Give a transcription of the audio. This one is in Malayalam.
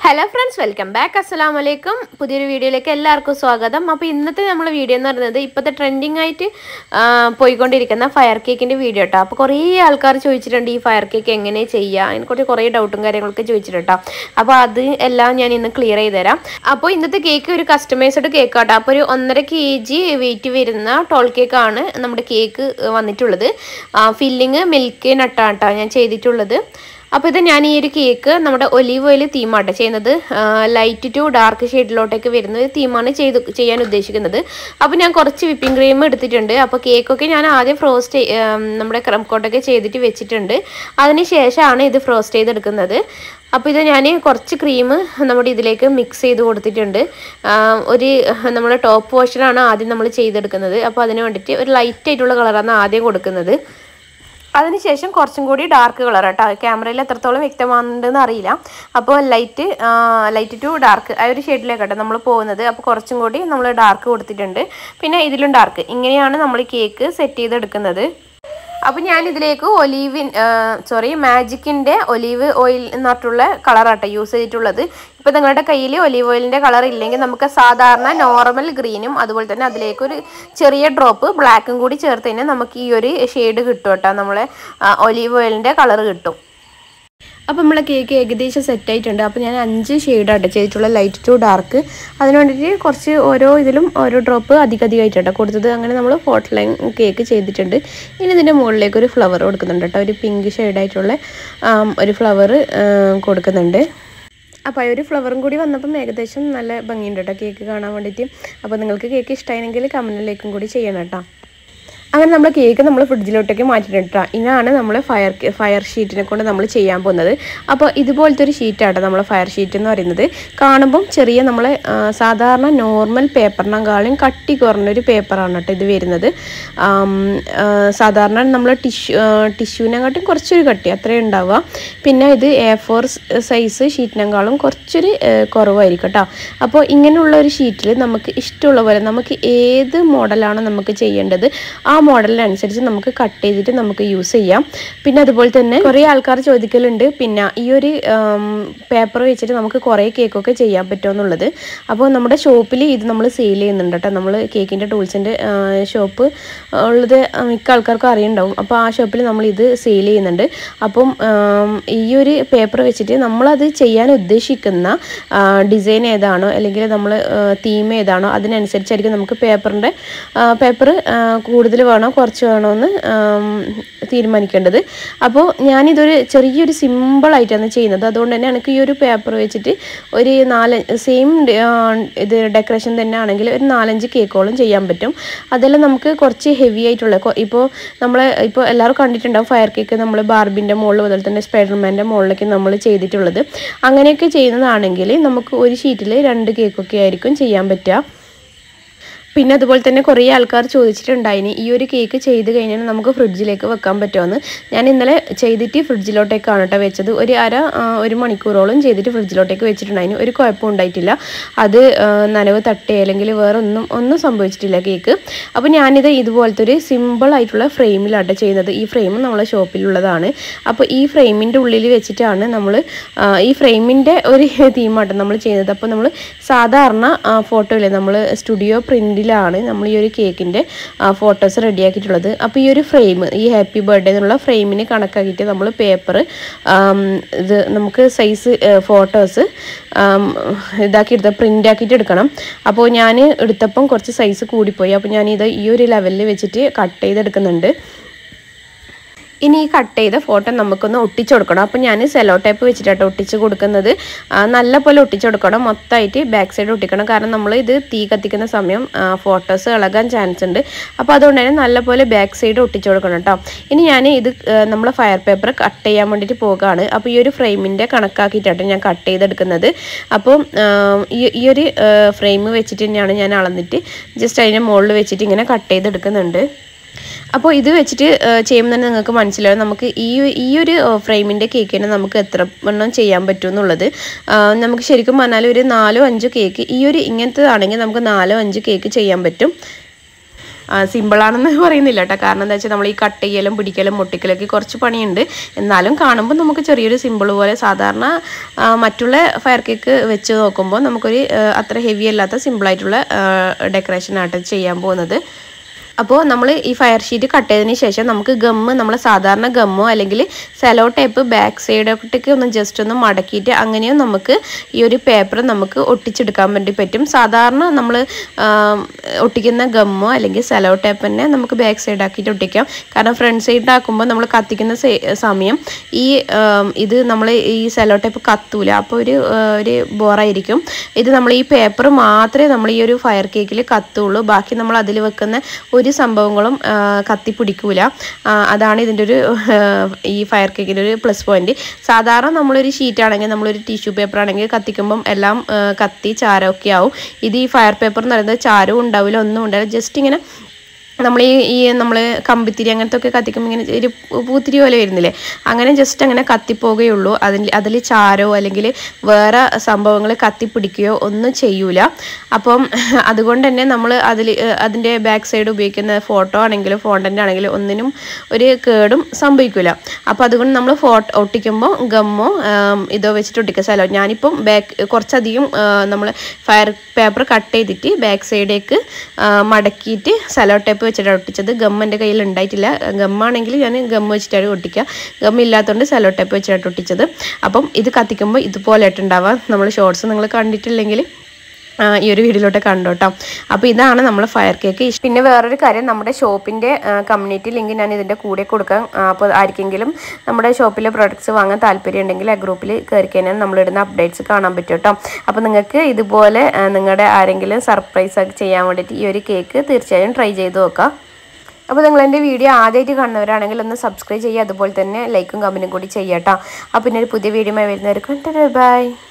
ഹലോ ഫ്രണ്ട്സ് വെൽക്കം ബാക്ക് അസ്സലാം വലൈക്കും പുതിയൊരു വീഡിയോയിലേക്ക് എല്ലാവർക്കും സ്വാഗതം അപ്പോൾ ഇന്നത്തെ നമ്മളെ വീഡിയോ എന്ന് പറയുന്നത് ഇപ്പോഴത്തെ ട്രെൻഡിങ് ആയിട്ട് ആ, പോയിക്കൊണ്ടിരിക്കുന്ന ഫയർ കേക്കിൻ്റെ വീഡിയോ കേട്ടോ അപ്പോൾ കുറേ ആൾക്കാർ ചോദിച്ചിട്ടുണ്ട് ഈ ഫയർ കേക്ക് എങ്ങനെ ചെയ്യുക അതിനെക്കുറിച്ച് കുറേ ഡൗട്ടും കാര്യങ്ങളൊക്കെ ചോദിച്ചിട്ടുണ്ട് കേട്ടോ അപ്പോൾ അത് എല്ലാം ഞാൻ ഇന്ന് ക്ലിയർ ചെയ്ത് തരാം അപ്പോൾ ഇന്നത്തെ കേക്ക് ഒരു കസ്റ്റമൈസ്ഡ് കേക്ക് കേട്ടോ അപ്പോൾ ഒരു ഒന്നര കെ ജി വെയിറ്റ് വരുന്ന ടോൾ കേക്കാണ് നമ്മുടെ കേക്ക് വന്നിട്ടുള്ളത് ഫില്ലിങ് മിൽക്ക് നട്ടാട്ടോ ഞാൻ ചെയ്തിട്ടുള്ളത് അപ്പോൾ ഇത് ഞാൻ ഈ ഒരു കേക്ക് നമ്മുടെ ഒലീവ് ഓയിൽ തീമാട്ടോ ചെയ്യുന്നത് ലൈറ്റ് ടു ഡാർക്ക് ഷെയ്ഡിലോട്ടേക്ക് വരുന്ന ഒരു തീമാണ് ചെയ്ത് ചെയ്യാൻ ഉദ്ദേശിക്കുന്നത് അപ്പോൾ ഞാൻ കുറച്ച് വിപ്പിംഗ് ക്രീം എടുത്തിട്ടുണ്ട് അപ്പോൾ കേക്കൊക്കെ ഞാൻ ആദ്യം ഫ്രോസ്റ്റ് നമ്മുടെ ക്രം കോട്ടൊക്കെ ചെയ്തിട്ട് വെച്ചിട്ടുണ്ട് അതിന് ശേഷമാണ് ഇത് ഫ്രോസ്റ്റ് ചെയ്തെടുക്കുന്നത് അപ്പോൾ ഇത് ഞാൻ കുറച്ച് ക്രീം നമ്മുടെ ഇതിലേക്ക് മിക്സ് ചെയ്ത് കൊടുത്തിട്ടുണ്ട് ആ, ഒരു നമ്മുടെ ടോപ്പ് പോർഷനാണ് ആദ്യം നമ്മൾ ചെയ്തെടുക്കുന്നത് അപ്പോൾ അതിന് വേണ്ടിയിട്ട് ഒരു ലൈറ്റ് ആയിട്ടുള്ള കളറാണ് ആദ്യം കൊടുക്കുന്നത് അതിനുശേഷം കുറച്ചും കൂടി ഡാർക്ക് കളർ കേട്ടോ ക്യാമറയിൽ എത്രത്തോളം വ്യക്തമാകുന്നുണ്ടെന്ന് അറിയില്ല അപ്പോൾ ലൈറ്റ് ലൈറ്റ് ടു ഡാർക്ക് ആ ഒരു ഷെയ്ഡിലേക്കാട്ടോ നമ്മൾ പോകുന്നത് അപ്പോൾ കുറച്ചും കൂടി നമ്മൾ ഡാർക്ക് കൊടുത്തിട്ടുണ്ട് പിന്നെ ഇതിലും ഡാർക്ക് ഇങ്ങനെയാണ് നമ്മൾ കേക്ക് സെറ്റ് ചെയ്തെടുക്കുന്നത് അപ്പോൾ ഞാൻ ഇതിലേക്ക് ഒലീവിൻ സോറി മാജിക്കിൻ്റെ ഒലീവ് ഓയിൽ എന്ന് പറഞ്ഞിട്ടുള്ള കളറാട്ടോ യൂസ് ചെയ്തിട്ടുള്ളത് ഇപ്പോൾ നിങ്ങളുടെ കയ്യിൽ ഒലീവ് ഓയിലിൻ്റെ കളർ ഇല്ലെങ്കിൽ നമുക്ക് സാധാരണ നോർമൽ ഗ്രീനും അതുപോലെ തന്നെ അതിലേക്ക് ഒരു ചെറിയ ഡ്രോപ്പ് ബ്ലാക്കും കൂടി ചേർത്ത് കഴിഞ്ഞാൽ നമുക്ക് ഈ ഒരു ഷെയ്ഡ് കിട്ടും കേട്ടോ നമ്മളെ ഒലീവ് ഓയിലിൻ്റെ കളർ കിട്ടും അപ്പോൾ നമ്മളെ കേക്ക് ഏകദേശം സെറ്റ് ആയിട്ടുണ്ട് അപ്പോൾ ഞാൻ അഞ്ച് ഷെയ്ഡായിട്ട് ചെയ്തിട്ടുള്ള ലൈറ്റ് ടു ഡാർക്ക് അതിന് വേണ്ടിയിട്ട് കുറച്ച് ഓരോ ഇതിലും ഓരോ ഡ്രോപ്പ് അധികം അധികമായിട്ടാണ് കൊടുത്തത് അങ്ങനെ നമ്മൾ ഫോട്ടോ ലൈൻ കേക്ക് ചെയ്തിട്ടുണ്ട് ഇനി ഇതിൻ്റെ മുകളിലേക്ക് ഒരു ഫ്ലവർ കൊടുക്കുന്നുണ്ട് കേട്ടോ ഒരു പിങ്ക് ഷെയ്ഡായിട്ടുള്ള ഒരു ഫ്ലവർ കൊടുക്കുന്നുണ്ട് അപ്പോൾ ആ ഒരു ഫ്ലവറും കൂടി വന്നപ്പം ഏകദേശം നല്ല ഭംഗിയുണ്ട് കേട്ടോ കേക്ക് കാണാൻ വേണ്ടിയിട്ട് അപ്പോൾ നിങ്ങൾക്ക് കേക്ക് ഇഷ്ടമായെങ്കിൽ കമൻറ്റിലേക്കും കൂടി ചെയ്യണം കേട്ടോ അങ്ങനെ നമ്മൾ കേക്ക് നമ്മൾ ഫ്രിഡ്ജിലോട്ടേക്ക് മാറ്റിയിട്ടാ ഇതാണ് നമ്മൾ ഫയർ ഫയർ ഷീറ്റിനെ കൊണ്ട് നമ്മൾ ചെയ്യാൻ പോകുന്നത് അപ്പോൾ ഇതുപോലത്തെ ഒരു ഷീറ്റാണ് നമ്മൾ ഫയർ ഷീറ്റ് എന്ന് പറയുന്നത് കാണുമ്പം ചെറിയ നമ്മൾ സാധാരണ നോർമൽ പേപ്പറിനെക്കാളും കട്ടി കുറഞ്ഞൊരു പേപ്പറാണ് കേട്ടോ ഇത് വരുന്നത് ആം, ആ, സാധാരണ നമ്മൾ ടിഷ്യൂ ടിഷ്യൂവിനെക്കാട്ടും കുറച്ചൊരു കട്ടി അത്രയും ഉണ്ടാവുക പിന്നെ ഇത് എ ഫോർ സൈസ് ഷീറ്റിനെക്കാളും കുറച്ചൊരു ആ, കുറവായിരിക്കും കേട്ടോ അപ്പോൾ ഇങ്ങനെയുള്ള ഒരു ഷീറ്റിൽ നമുക്ക് ഇഷ്ടമുള്ള പോലെ നമുക്ക് ഏത് മോഡലാണ് നമുക്ക് ചെയ്യേണ്ടത് ആ മോഡലിനനുസരിച്ച് നമുക്ക് കട്ട് ചെയ്തിട്ട് നമുക്ക് യൂസ് ചെയ്യാം പിന്നെ അതുപോലെ തന്നെ കുറേ ആൾക്കാർ ചോദിക്കലുണ്ട് പിന്നെ ഈ ഒരു പേപ്പർ വെച്ചിട്ട് നമുക്ക് കുറേ കേക്കൊക്കെ ചെയ്യാൻ പറ്റുമെന്നുള്ളത് അപ്പോൾ നമ്മുടെ ഷോപ്പിൽ ഇത് നമ്മൾ സെയിൽ ചെയ്യുന്നുണ്ട് കേട്ടോ നമ്മൾ കേക്കിൻ്റെ ടൂൾസിൻ്റെ ഷോപ്പ് ഉള്ളത് മിക്ക ആൾക്കാർക്കും അറിയുണ്ടാവും അപ്പോൾ ആ ഷോപ്പിൽ നമ്മൾ ഇത് സെയിൽ ചെയ്യുന്നുണ്ട് അപ്പം ആം, ഈ ഒരു പേപ്പർ വെച്ചിട്ട് നമ്മളത് ചെയ്യാൻ ഉദ്ദേശിക്കുന്ന ഡിസൈൻ ഏതാണോ അല്ലെങ്കിൽ നമ്മൾ തീം ഏതാണോ അതിനനുസരിച്ചായിരിക്കും നമുക്ക് പേപ്പറിൻ്റെ പേപ്പർ കൂടുതൽ വേണോ കുറച്ച് വേണോ എന്ന് ആം, തീരുമാനിക്കേണ്ടത് അപ്പോൾ ഞാനിതൊരു ചെറിയൊരു സിമ്പിളായിട്ടാണ് ചെയ്യുന്നത് അതുകൊണ്ട് തന്നെ എനിക്ക് ഈ ഒരു പേപ്പർ വെച്ചിട്ട് ഒരു നാല് സെയിം ഇത് ഡെക്കറേഷൻ തന്നെ ആണെങ്കിൽ ഒരു നാലഞ്ച് കേക്കോളം ചെയ്യാൻ പറ്റും അതെല്ലാം നമുക്ക് കുറച്ച് ഹെവി ആയിട്ടുള്ള കൊ- ഇപ്പോൾ നമ്മൾ ഇപ്പോൾ എല്ലാവരും കണ്ടിട്ടുണ്ടാവും ഫയർ കേക്ക് നമ്മൾ ബാർബിൻ്റെ മുകളിൽ അതുപോലെ തന്നെ സ്പൈഡർമാൻ്റെ മുകളിലൊക്കെ നമ്മൾ ചെയ്തിട്ടുള്ളത് അങ്ങനെയൊക്കെ ചെയ്യുന്നതാണെങ്കിൽ നമുക്ക് ഒരു ഷീറ്റിൽ രണ്ട് കേക്കൊക്കെ ആയിരിക്കും ചെയ്യാൻ പറ്റുക പിന്നെ അതുപോലെ തന്നെ കുറേ ആൾക്കാർ ചോദിച്ചിട്ടുണ്ടായിനി ഈ ഒരു കേക്ക് ചെയ്ത് കഴിഞ്ഞാൽ നമുക്ക് ഫ്രിഡ്ജിലേക്ക് വെക്കാൻ പറ്റുമെന്ന് ഞാൻ ഇന്നലെ ചെയ്തിട്ട് ഫ്രിഡ്ജിലോട്ടേക്കാണ് കേട്ടോ വെച്ചത് ഒരു അര ആ, ഒരു മണിക്കൂറോളം ചെയ്തിട്ട് ഫ്രിഡ്ജിലോട്ടേക്ക് വെച്ചിട്ടുണ്ടായിന് ഒരു കുഴപ്പം ഉണ്ടായിട്ടില്ല അത് ആ, നനവ് തട്ടേ അല്ലെങ്കിൽ വേറെ ഒന്നും ഒന്നും സംഭവിച്ചിട്ടില്ല കേക്ക് അപ്പോൾ ഞാനിത് ഇതുപോലത്തെ ഒരു സിമ്പിൾ ആയിട്ടുള്ള ഫ്രെയിമിലാണ് ചെയ്യുന്നത് ഈ ഫ്രെയിം നമ്മളെ ഷോപ്പിലുള്ളതാണ് അപ്പോൾ ഈ ഫ്രെയിമിൻ്റെ ഉള്ളിൽ വെച്ചിട്ടാണ് നമ്മൾ ഈ ഫ്രെയിമിൻ്റെ ഒരു തീമാട്ടോ നമ്മൾ ചെയ്യുന്നത് അപ്പോൾ നമ്മൾ സാധാരണ ഫോട്ടോയില്ലേ നമ്മൾ സ്റ്റുഡിയോ പ്രിൻറ്റിലാണ് നമ്മൾ ഈ ഒരു കേക്കിൻ്റെ ഫോട്ടോസ് റെഡിയാക്കിയിട്ടുള്ളത് അപ്പോൾ ഈ ഒരു ഫ്രെയിം ഈ ഹാപ്പി ബർത്ത്ഡേ എന്നുള്ള ഫ്രെയിമിന് കണക്കാക്കിയിട്ട് നമ്മൾ പേപ്പർ ഇത് നമുക്ക് സൈസ് ഫോട്ടോസ് ഇതാക്കി എടുത്ത പ്രിൻ്റ് ആക്കിയിട്ട് എടുക്കണം അപ്പോൾ ഞാൻ എടുത്തപ്പം കുറച്ച് സൈസ് കൂടിപ്പോയി അപ്പോൾ ഞാനിത് ഈ ഒരു ലെവലിൽ വെച്ചിട്ട് കട്ട് ചെയ്തെടുക്കുന്നുണ്ട് ഇനി ഈ കട്ട് ചെയ്ത ഫോട്ടോ നമുക്കൊന്ന് ഒട്ടിച്ചു കൊടുക്കണം അപ്പോൾ ഞാൻ സെലോ ടൈപ്പ് വെച്ചിട്ടാണ് ഒട്ടിച്ച് കൊടുക്കുന്നത് ആ, നല്ല പോലെ ഒട്ടിച്ചു കൊടുക്കണം മൊത്തമായിട്ട് ബാക്ക് സൈഡ് ഒട്ടിക്കണം കാരണം നമ്മൾ ഇത് തീ കത്തിക്കുന്ന സമയം ഫോട്ടോസ് ഇളകാൻ ചാൻസ് ഉണ്ട് അപ്പോൾ അതുകൊണ്ട് തന്നെ നല്ല പോലെ ബാക്ക് സൈഡ് ഒട്ടിച്ചു കൊടുക്കണം കേട്ടോ ഇനി ഞാൻ ഇത് നമ്മൾ ഫയർ പേപ്പർ കട്ട് ചെയ്യാൻ വേണ്ടിയിട്ട് പോകുകയാണ് അപ്പോൾ ഈ ഒരു ഫ്രെയിമിൻ്റെ കണക്കാക്കിയിട്ടാണ് ഞാൻ കട്ട് ചെയ്തെടുക്കുന്നത് അപ്പോൾ ഈ ഈ ഒരു ഫ്രെയിം വെച്ചിട്ട് തന്നെയാണ് ഞാൻ അളന്നിട്ട് ജസ്റ്റ് അതിൻ്റെ മുകളിൽ വെച്ചിട്ട് ഇങ്ങനെ കട്ട് ചെയ്തെടുക്കുന്നുണ്ട് അപ്പോൾ ഇത് വെച്ചിട്ട് ഏഹ്, ചെയ്യുമ്പോൾ തന്നെ നിങ്ങൾക്ക് മനസ്സിലാവും നമുക്ക് ഈ ഈ ഒരു ഫ്രെയിമിൻ്റെ കേക്കിന് നമുക്ക് എത്ര എണ്ണം ചെയ്യാൻ പറ്റും എന്നുള്ളത് ആഹ്, നമുക്ക് ശരിക്കും പറഞ്ഞാൽ ഒരു നാലോ അഞ്ചോ കേക്ക് ഈ ഒരു ഇങ്ങനത്തേതാണെങ്കിൽ നമുക്ക് നാലോ അഞ്ചോ കേക്ക് ചെയ്യാൻ പറ്റും സിമ്പിളാണെന്ന് പറയുന്നില്ല കേട്ടോ കാരണം എന്താ വെച്ചാൽ നമ്മൾ ഈ കട്ട് ചെയ്യലും പിടിക്കലും മുട്ടിക്കലൊക്കെ കുറച്ച് പണിയുണ്ട് എന്നാലും കാണുമ്പോൾ നമുക്ക് ചെറിയൊരു സിമ്പിൾ പോലെ സാധാരണ ആ, മറ്റുള്ള ഫയർ കേക്ക് വെച്ച് നോക്കുമ്പോൾ നമുക്കൊരു ആ, അത്ര ഹെവി അല്ലാത്ത സിമ്പിളായിട്ടുള്ള ഡെക്കറേഷൻ ആയിട്ട് ചെയ്യാൻ പോകുന്നത് അപ്പോൾ നമ്മൾ ഈ ഫയർ ഷീറ്റ് കട്ട് ചെയ്തതിന് ശേഷം നമുക്ക് ഗമ്മ് നമ്മൾ സാധാരണ ഗമ്മോ അല്ലെങ്കിൽ സെലോ ടേപ്പ് ബാക്ക് സൈഡൊക്കെ ഒന്ന് ജസ്റ്റ് ഒന്ന് മടക്കിയിട്ട് അങ്ങനെയും നമുക്ക് ഈ ഒരു പേപ്പർ നമുക്ക് ഒട്ടിച്ചെടുക്കാൻ വേണ്ടി പറ്റും സാധാരണ നമ്മൾ ഒട്ടിക്കുന്ന ഗമ്മോ അല്ലെങ്കിൽ സെലോ ടേപ്പ് തന്നെ നമുക്ക് ബാക്ക് സൈഡ് ആക്കിയിട്ട് ഒട്ടിക്കാം കാരണം ഫ്രണ്ട് സൈഡ് ആക്കുമ്പോൾ നമ്മൾ കത്തിക്കുന്ന സെ- സമയം ഈ ആം, ഇത് നമ്മൾ ഈ സെലോ ടേപ്പ് കത്തൂല അപ്പോൾ ഒരു ആ, ഒരു ബോറായിരിക്കും ഇത് നമ്മൾ ഈ പേപ്പർ മാത്രമേ നമ്മൾ ഈ ഒരു ഫയർ കേക്കിൽ കത്തുള്ളൂ ബാക്കി നമ്മൾ അതിൽ വെക്കുന്ന ഒരു സംഭവങ്ങളും ആ, കത്തിപ്പിടിക്കൂല ആ, അതാണ് ഇതിൻ്റെ ഒരു ആ, ഈ ഫയർ കേക്കിൻ്റെ ഒരു പ്ലസ് പോയിന്റ് സാധാരണ നമ്മളൊരു ഷീറ്റ് ആണെങ്കിൽ നമ്മളൊരു ടിഷ്യൂ പേപ്പർ ആണെങ്കിൽ കത്തിക്കുമ്പം എല്ലാം ആ, കത്തി ചാരമൊക്കെ ആവും ഇത് ഈ ഫയർ പേപ്പർ എന്ന് പറയുന്നത് ചാരവും ഉണ്ടാവില്ല ഒന്നും ഉണ്ടാവില്ല ജസ്റ്റ് ഇങ്ങനെ നമ്മൾ ഈ ഈ നമ്മൾ കമ്പിത്തിരി അങ്ങനത്തെ ഒക്കെ കത്തിക്കുമ്പോൾ ഇങ്ങനെ ഒരു പൂത്തിരി പോലെ വരുന്നില്ലേ അങ്ങനെ ജസ്റ്റ് അങ്ങനെ കത്തിപ്പോകുകയുള്ളൂ അതിൽ അതിൽ ചാരോ അല്ലെങ്കിൽ വേറെ സംഭവങ്ങൾ കത്തിപ്പിടിക്കുകയോ ഒന്നും ചെയ്യൂല അപ്പം അതുകൊണ്ട് തന്നെ നമ്മൾ അതിൽ അതിൻ്റെ ബാക്ക് സൈഡ് ഉപയോഗിക്കുന്ന ഫോട്ടോ ആണെങ്കിലും ഫോണ്ടൻ്റ് ആണെങ്കിലും ഒന്നിനും ഒരു കേടും സംഭവിക്കില്ല അപ്പോൾ അതുകൊണ്ട് നമ്മൾ ഫോട്ടോ ഒട്ടിക്കുമ്പോൾ ഗമ്മോ ആം, ഇതോ വെച്ചിട്ട് ഒട്ടിക്കുക സ്ഥലം ഞാനിപ്പം ബാക്ക് കുറച്ചധികം നമ്മൾ ഫയർ പേപ്പർ കട്ട് ചെയ്തിട്ട് ബാക്ക് സൈഡേക്ക് മടക്കിയിട്ട് സെലോ ടേപ്പ് വെച്ചിട്ടാണ് ഒട്ടിച്ചത് ഗം എൻ്റെ കയ്യിൽ ഉണ്ടായിട്ടില്ല ഗമ്മാണെങ്കിൽ ഞാൻ ഗം വെച്ചിട്ടാണ് ഒട്ടിക്കുക ഗം ഇല്ലാത്തതുകൊണ്ട് സെലോ ടേപ്പ് വെച്ചിട്ടാണ് ഒട്ടിച്ചത് അപ്പം ഇത് കത്തിക്കുമ്പോൾ ഇതുപോലെ ആയിട്ടുണ്ടാവുക നമ്മൾ ഷോർട്സ് നിങ്ങൾ കണ്ടിട്ടില്ലെങ്കിൽ ആ, ഈ ഒരു വീഡിയോയിലോട്ട് കണ്ടോട്ടോ അപ്പോൾ ഇതാണ് നമ്മൾ ഫയർ കേക്ക് പിന്നെ വേറൊരു കാര്യം നമ്മുടെ ഷോപ്പിൻ്റെ കമ്മ്യൂണിറ്റി ലിങ്ക് ഞാൻ ഇതിൻ്റെ കൂടെ കൊടുക്കാം ആ, അപ്പോൾ ആർക്കെങ്കിലും നമ്മുടെ ഷോപ്പിലെ പ്രൊഡക്ട്സ് വാങ്ങാൻ താല്പര്യം ഉണ്ടെങ്കിൽ ആ ഗ്രൂപ്പിൽ കയറി കഴിഞ്ഞാൽ നമ്മളിടുന്ന അപ്ഡേറ്റ്സ് കാണാൻ പറ്റും കേട്ടോ അപ്പോൾ നിങ്ങൾക്ക് ഇതുപോലെ ആ, നിങ്ങളുടെ ആരെങ്കിലും സർപ്രൈസ് ഒക്കെ ചെയ്യാൻ വേണ്ടിയിട്ട് ഈ ഒരു കേക്ക് തീർച്ചയായും ട്രൈ ചെയ്ത് നോക്കാം അപ്പോൾ നിങ്ങൾ എൻ്റെ വീഡിയോ ആദ്യമായിട്ട് കാണുന്നവരാണെങ്കിൽ ഒന്ന് സബ്സ്ക്രൈബ് ചെയ്യുക അതുപോലെ തന്നെ ലൈക്കും കമൻറ്റും കൂടി ചെയ്യാം കേട്ടോ അപ്പോൾ പിന്നെ ഒരു പുതിയ വീഡിയോ വരുന്നവർക്ക് ബൈ